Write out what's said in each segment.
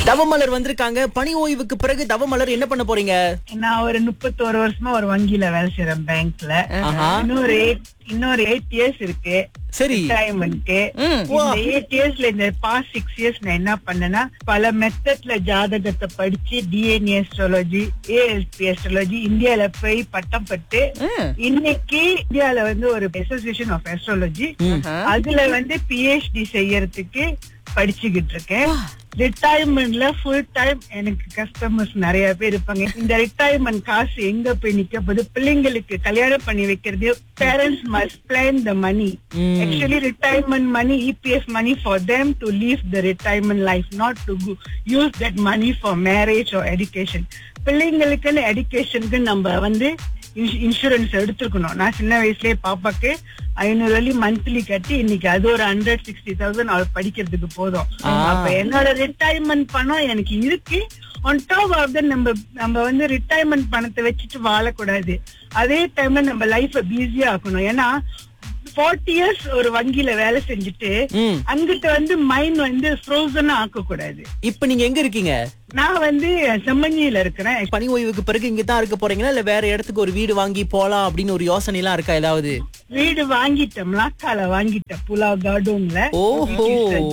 தவமலர் வந்திருக்காங்க பணி ஓய்வுக்கு பிறகு தவமலர் என்ன பண்ண போறீங்க நான் ஒரு முப்பத்தோரு வருஷமா ஒரு வங்கியில வேலை செய்யறேன் பேங்க்ல ஆஹா. இன்னொரு eight- இன்னொரு எயிட் இயர்ஸ் இருக்கு சரி ரிட்டையர்மெண்ட்க்கு இந்த எயிட் இயர்ஸ்ல இந்த பாஸ்ட் சிக்ஸ் இயர்ஸ் நான் என்ன பண்ணேன்னா பல மெத்தட்ல ஜாதகத்தை படிச்சு டிஎன்ஏ அஸ்ட்ராலஜி ஏஎல்பி அஸ்ட்ராலஜி இந்தியால போய் பட்டம் பெற்று இன்னைக்கு இந்தியால வந்து ஒரு அசோசியேஷன் ஆஃப் அஸ்ட்ராலஜி அதுல வந்து பிஹெச்டி செய்யறதுக்கு படிச்சுக்கிட்டு இருக்கேன் ரிட்டையர்மெண்ட்ல ஃபுல் டைம் எனக்கு கஸ்டமர்ஸ் நிறைய பேர் இருப்பாங்க இந்த ரிட்டையர்மெண்ட் காசு எங்க போய் நிக்க போகுது பிள்ளைங்களுக்கு கல்யாணம் பண்ணி வைக்கிறது parents must plan the money hmm. actually retirement money EPF money for them to live the retirement life not to go- use that money for marriage or education பிள்ளைங்களுக்குன்னு எடுகேஷனுக்கு நம்ம வந்து இன்சூரன்ஸ் எடுத்துருக்கணும் நான் சின்ன வயசுலயே பாப்பாக்கு ஐநூறு வழி மந்த்லி கட்டி இன்னைக்கு அது ஒரு ஹண்ட்ரட் சிக்ஸ்டி தௌசண்ட் அவள் படிக்கிறதுக்கு போதும் ஆ. அப்ப என்னோட ரிட்டையர்மெண்ட் பணம் எனக்கு இருக்கு ஒன் டாப் ஆஃப் த நம்ம நம்ம வந்து ரிட்டையர்மெண்ட் பணத்தை வச்சுட்டு வாழக்கூடாது அதே டைம்ல நம்ம லைஃப பிஸியா ஆக்கணும் ஏன்னா ஃபார்ட்டி இயர்ஸ் ஒரு வங்கியில வேலை செஞ்சுட்டு ம். அங்கிட்ட வந்து மைண்ட் வந்து ஃப்ரோசனா ஆக்க கூடாது இப்ப நீங்க எங்க இருக்கீங்க நான் வந்து செம்மஞ்சியில இருக்கிறேன் பணி ஓய்வுக்கு பிறகு இங்க தான் இருக்க போறீங்களா இல்ல வேற இடத்துக்கு ஒரு வீடு வாங்கி போலாம் அப்படின்னு ஒரு யோசனை எல்லாம் இருக்கா ஏதாவது வீடு வாங்கிட்டேன் மலாக்கால வாங்கிட்டேன் புலாவ் கார்டூன்ல ஓஹோ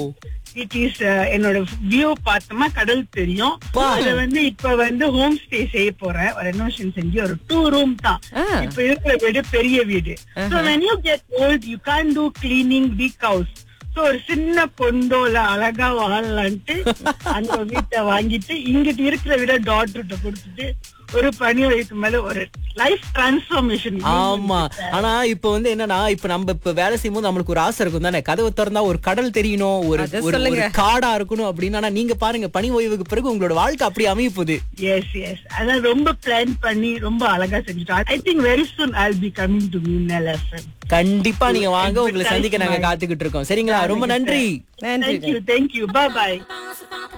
இட் இஸ் என்னோட வியூ பார்த்தோமா கடல் தெரியும் வா. அத வந்து இப்ப வந்து ஹோம் ஸ்டே செய்ய போறேன் ரெனோவேஷன் செஞ்சு ஒரு டூ ரூம் தான் இப்ப இருக்கிற வீடு பெரிய வீடு so when you get old you can't do cleaning big house so ஒரு சின்ன பொந்தோல அழகா வாழலான்ட்டு அந்த வீட்டை வாங்கிட்டு இங்கிட்டு இருக்கிற வீட டாக்டர்கிட்ட கொடுத்துட்டு ஒரு பணி வயசு மேல ஒரு லைஃப் டிரான்ஸ்பார்மேஷன் ஆமா ஆனா இப்ப வந்து என்னன்னா இப்ப நம்ம இப்ப வேலை செய்யும்போது நம்மளுக்கு ஒரு ஆசை இருக்கும் தானே கதவை திறந்தா ஒரு கடல் தெரியணும் ஒரு அத ஒரு- சொல்லுங்க. ஒரு காடா இருக்கணும் அப்படின்னு ஆனா நீங்க பாருங்க பணி ஓய்வுக்கு பிறகு உங்களோட வாழ்க்கை அப்படி அமைய போகுது எஸ் எஸ் அதான் ரொம்ப பிளான் பண்ணி ரொம்ப அழகா செஞ்சுட்டோம் I think very soon I be coming to Minnal FM கண்டிப்பா நீங்க வாங்க உங்களை சந்திக்க நாங்க காத்துக்கிட்டு இருக்கோம் சரிங்களா ரொம்ப நன்றி நன்றி தேங்க்யூ தேங்க்யூ பாய் பாய்